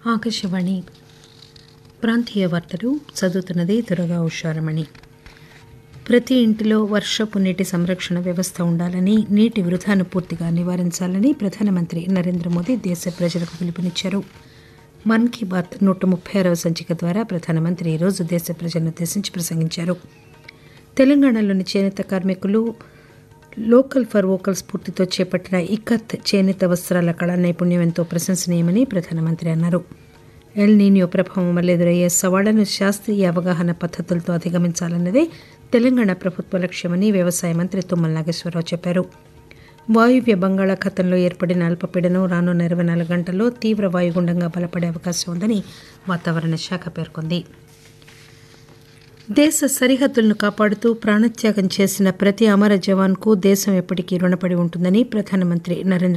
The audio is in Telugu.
ఆకాశవాణి ప్రాంతీయ వార్తలు చదువుతున్నది దురగా ఉషారమణి ప్రతి ఇంటిలో వర్షపు నీటి సంరక్షణ వ్యవస్థ ఉండాలని నీటి వృధాను పూర్తిగా నివారించాలని ప్రధానమంత్రి నరేంద్ర మోదీ దేశ ప్రజలకు పిలుపునిచ్చారు మన్ కీ బాత్ నూట ముప్పై ఆరవ సంచిక ద్వారా ప్రధానమంత్రి ఈరోజు దేశ ప్రజలను ఉద్దేశించి ప్రసంగించారు తెలంగాణలోని చేనేత కార్మికులు లోకల్ ఫర్ వోకల్ స్ఫూర్తితో చేపట్టిన ఇక్కత్ చేనేత వస్త్రాల కళా నైపుణ్యం ఎంతో ప్రశంసనీయమని ప్రధానమంత్రి అన్నారు ఎల్ నీనియో ప్రభావం వల్ల ఎదురయ్యే సవాళ్లను శాస్త్రీయ అవగాహన పద్ధతులతో అధిగమించాలన్నదే తెలంగాణ ప్రభుత్వ లక్ష్యమని వ్యవసాయ మంత్రి తుమ్మల నాగేశ్వరరావు చెప్పారు వాయువ్య బంగాళాఖాతంలో ఏర్పడిన అల్పపీడనం రానున్న ఇరవై నాలుగు గంటల్లో తీవ్ర వాయుగుండంగా బలపడే అవకాశం ఉందని వాతావరణ శాఖ పేర్కొంది దేశ సరిహద్దులను కాపాడుతూ ప్రాణత్యాగం చేసిన ప్రతి అమర జవాన్కు దేశం ఎప్పటికీ రుణపడి ఉంటుందని ప్రధానమంత్రి నరేంద్ర